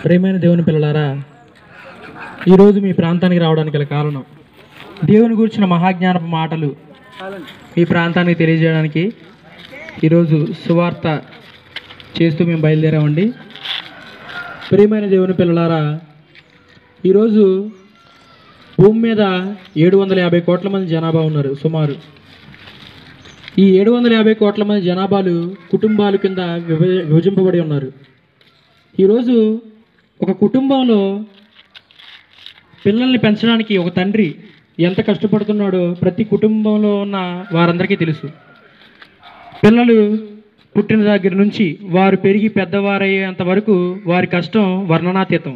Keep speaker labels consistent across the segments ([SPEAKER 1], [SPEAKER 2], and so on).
[SPEAKER 1] ప్రేమైన దేవుని పిల్లలారా ఈరోజు మీ ప్రాంతానికి రావడానికి గల కారణం దేవుని గురించిన మహాజ్ఞానపు మాటలు మీ ప్రాంతానికి తెలియజేయడానికి ఈరోజు సువార్త చేస్తూ మేము బయలుదేరామండి ప్రియమైన దేవుని పిల్లలారా ఈరోజు భూమి మీద ఏడు వందల యాభై కోట్ల మంది జనాభా ఉన్నారు సుమారు ఈ ఏడు వందల యాభై కోట్ల మంది జనాభాలు కుటుంబాల కింద విభ విభజింపబడి ఉన్నారు ఈరోజు ఒక కుటుంబంలో పిల్లల్ని పెంచడానికి ఒక తండ్రి ఎంత కష్టపడుతున్నాడో ప్రతి కుటుంబంలో ఉన్న వారందరికీ తెలుసు పిల్లలు పుట్టిన దగ్గర నుంచి వారు పెరిగి పెద్దవారయ్యేంత వరకు వారి కష్టం వర్ణనాతీతం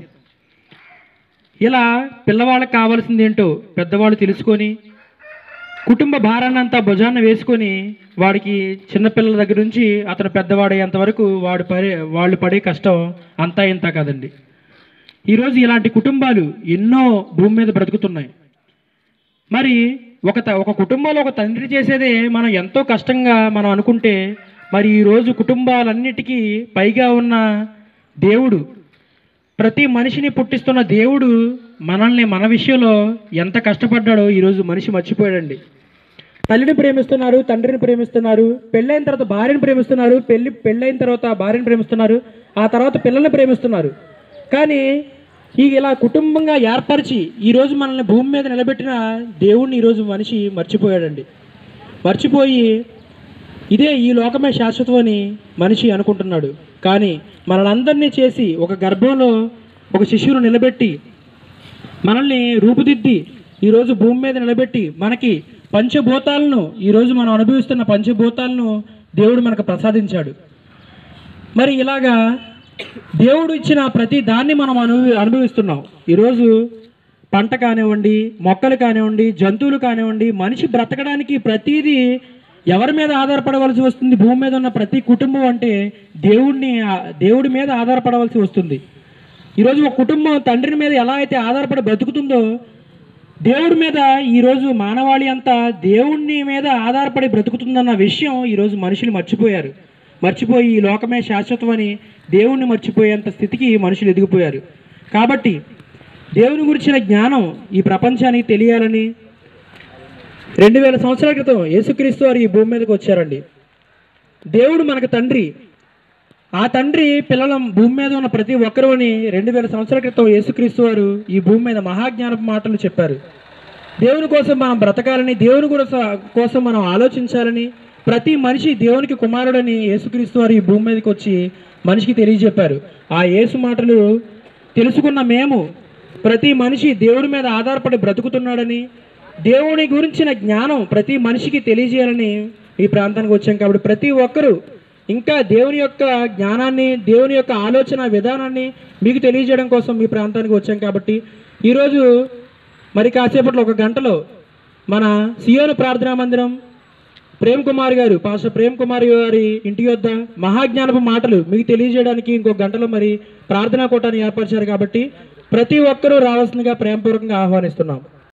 [SPEAKER 1] ఇలా పిల్లవాళ్ళకి కావాల్సింది ఏంటో పెద్దవాళ్ళు తెలుసుకొని కుటుంబ భారాన్ని అంతా భుజాన వేసుకొని వాడికి చిన్నపిల్లల దగ్గర నుంచి అతను పెద్దవాడయ్యేంత వరకు వాడు పడే వాళ్ళు పడే కష్టం అంతా ఇంత కాదండి ఈరోజు ఇలాంటి కుటుంబాలు ఎన్నో భూమి మీద బ్రతుకుతున్నాయి మరి ఒక త- ఒక కుటుంబంలో ఒక తండ్రి చేసేదే మనం ఎంతో కష్టంగా మనం అనుకుంటే మరి ఈరోజు కుటుంబాలన్నిటికీ పైగా ఉన్న దేవుడు ప్రతి మనిషిని పుట్టిస్తున్న దేవుడు మనల్ని మన విషయంలో ఎంత కష్టపడ్డాడో ఈరోజు మనిషి మర్చిపోయాడండి తల్లిని ప్రేమిస్తున్నారు తండ్రిని ప్రేమిస్తున్నారు పెళ్ళైన తర్వాత భార్యను ప్రేమిస్తున్నారు పెళ్లి పెళ్ళైన తర్వాత భార్యను ప్రేమిస్తున్నారు ఆ తర్వాత పిల్లల్ని ప్రేమిస్తున్నారు కానీ ఈ ఇలా కుటుంబంగా ఏర్పరిచి ఈరోజు మనల్ని భూమి మీద నిలబెట్టిన దేవుణ్ణి ఈరోజు మనిషి మర్చిపోయాడండి మర్చిపోయి ఇదే ఈ లోకమే శాశ్వతం అని మనిషి అనుకుంటున్నాడు కానీ మనలందరినీ చేసి ఒక గర్భంలో ఒక శిశువును నిలబెట్టి మనల్ని రూపుదిద్ది ఈరోజు భూమి మీద నిలబెట్టి మనకి పంచభూతాలను ఈరోజు మనం అనుభవిస్తున్న పంచభూతాలను దేవుడు మనకు ప్రసాదించాడు మరి ఇలాగా దేవుడు ఇచ్చిన ప్రతి దాన్ని మనం అనుభవి అనుభవిస్తున్నాం ఈరోజు పంట కానివ్వండి మొక్కలు కానివ్వండి జంతువులు కానివ్వండి మనిషి బ్రతకడానికి ప్రతిదీ ఎవరి మీద ఆధారపడవలసి వస్తుంది భూమి మీద ఉన్న ప్రతి కుటుంబం అంటే దేవుడిని దేవుడి మీద ఆధారపడవలసి వస్తుంది ఈరోజు ఒక కుటుంబం తండ్రి మీద ఎలా అయితే ఆధారపడి బ్రతుకుతుందో దేవుడి మీద ఈరోజు మానవాళి అంతా దేవుణ్ణి మీద ఆధారపడి బ్రతుకుతుందన్న విషయం ఈరోజు మనుషులు మర్చిపోయారు మర్చిపోయి ఈ లోకమే శాశ్వతమని దేవుణ్ణి మర్చిపోయేంత స్థితికి మనుషులు ఎదిగిపోయారు కాబట్టి దేవుని గురించిన జ్ఞానం ఈ ప్రపంచానికి తెలియాలని రెండు వేల సంవత్సరాల క్రితం యేసుక్రీస్తు వారు ఈ భూమి మీదకి వచ్చారండి దేవుడు మనకు తండ్రి ఆ తండ్రి పిల్లల భూమి మీద ఉన్న ప్రతి ఒక్కరుని రెండు వేల సంవత్సరాల క్రితం యేసుక్రీస్తు వారు ఈ భూమి మీద మహాజ్ఞానపు మాటలు చెప్పారు దేవుని కోసం మనం బ్రతకాలని దేవుని కోసం కోసం మనం ఆలోచించాలని ప్రతి మనిషి దేవునికి కుమారుడని యేసుక్రీస్తు వారు ఈ భూమి మీదకి వచ్చి మనిషికి తెలియజెప్పారు ఆ యేసు మాటలు తెలుసుకున్న మేము ప్రతి మనిషి దేవుడి మీద ఆధారపడి బ్రతుకుతున్నాడని దేవుని గురించిన జ్ఞానం ప్రతి మనిషికి తెలియజేయాలని ఈ ప్రాంతానికి వచ్చాం కాబట్టి ప్రతి ఒక్కరూ ఇంకా దేవుని యొక్క జ్ఞానాన్ని దేవుని యొక్క ఆలోచన విధానాన్ని మీకు తెలియజేయడం కోసం మీ ప్రాంతానికి వచ్చాం కాబట్టి ఈరోజు మరి కాసేపట్లో ఒక గంటలో మన సియోను ప్రార్థనా మందిరం ప్రేమ్ కుమార్ గారు పాస్టర్ ప్రేమ్ కుమార్ గారి ఇంటి వద్ద మహాజ్ఞానపు మాటలు మీకు తెలియజేయడానికి ఇంకో గంటలో మరి ప్రార్థనా కూటాన్ని ఏర్పరిచారు కాబట్టి ప్రతి ఒక్కరూ రావాల్సిందిగా ప్రేమపూర్వకంగా ఆహ్వానిస్తున్నాం